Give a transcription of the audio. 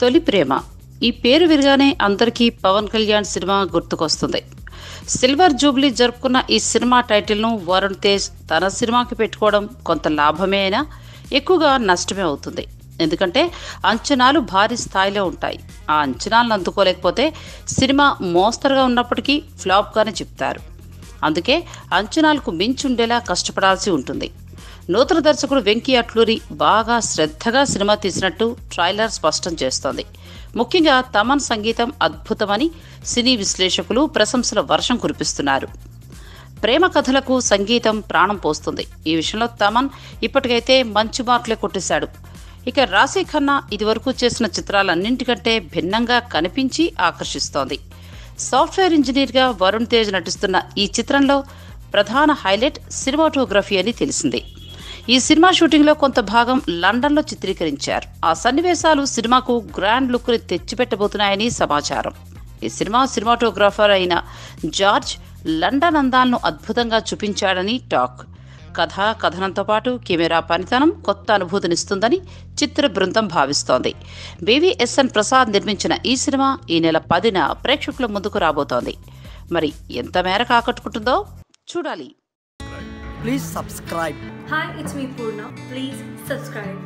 తొలి ప్రేమ ఈ పేరు విరగానే అందరికీ పవన్ కళ్యాణ్ సినిమా గుర్తుకొస్తుంది సిల్వర్ జూబ్లీ జరుపుకున్న ఈ సినిమా టైటిల్ను వరుణ్ తేజ్ తన సినిమాకి పెట్టుకోవడం కొంత లాభమే అయినా ఎక్కువగా నష్టమే అవుతుంది ఎందుకంటే అంచనాలు భారీ స్థాయిలో ఉంటాయి ఆ అంచనాలను అందుకోలేకపోతే సినిమా మోస్తరుగా ఉన్నప్పటికీ ఫ్లాప్గానే చెప్తారు అందుకే అంచనాలకు మించుండేలా కష్టపడాల్సి ఉంటుంది నూతన దర్శకుడు వెంకీ అట్లూరి బాగా శ్రద్ధగా సినిమా తీసినట్టు ట్రైలర్ స్పష్టం చేస్తోంది ముఖ్యంగా తమన్ సంగీతం అద్భుతమని సినీ విశ్లేషకులు ప్రశంసల వర్షం కురిపిస్తున్నారు ప్రేమ కథలకు సంగీతం ప్రాణం పోస్తుంది ఈ విషయంలో తమన్ ఇప్పటికైతే మంచి మార్కులే కొట్టేశాడు ఇక రాశీ ఖన్నా ఇదివరకు చేసిన చిత్రాలన్నింటికంటే భిన్నంగా కనిపించి ఆకర్షిస్తోంది సాఫ్ట్వేర్ ఇంజనీర్గా వరుణ్ తేజ్ నటిస్తున్న ఈ చిత్రంలో ప్రధాన హైలైట్ సినిమాటోగ్రఫీ అని తెలిసింది ఈ సినిమా షూటింగ్లో కొంత భాగం లండన్లో చిత్రీకరించారు ఆ సన్నివేశాలు సినిమాకు గ్రాండ్ లుక్ని తెచ్చిపెట్టబోతున్నాయని సమాచారం ఈ సినిమా సినిమాటోగ్రాఫర్ అయిన జార్జ్ లండన్ అందాలను అద్భుతంగా చూపించాడని టాక్ కథ కథనంతో పాటు కెమెరా పనితనం కొత్త అనుభూతినిస్తుందని చిత్ర బృందం భావిస్తోంది బీవీఎస్ఎన్ ప్రసాద్ నిర్మించిన ఈ సినిమా ఈ నెల పదిన ప్రేక్షకుల ముందుకు రాబోతోంది మరి ఎంత మేరకు ఆకట్టుకుంటుందో చూడాలి Please subscribe. Hi, it's me Purna. Please subscribe.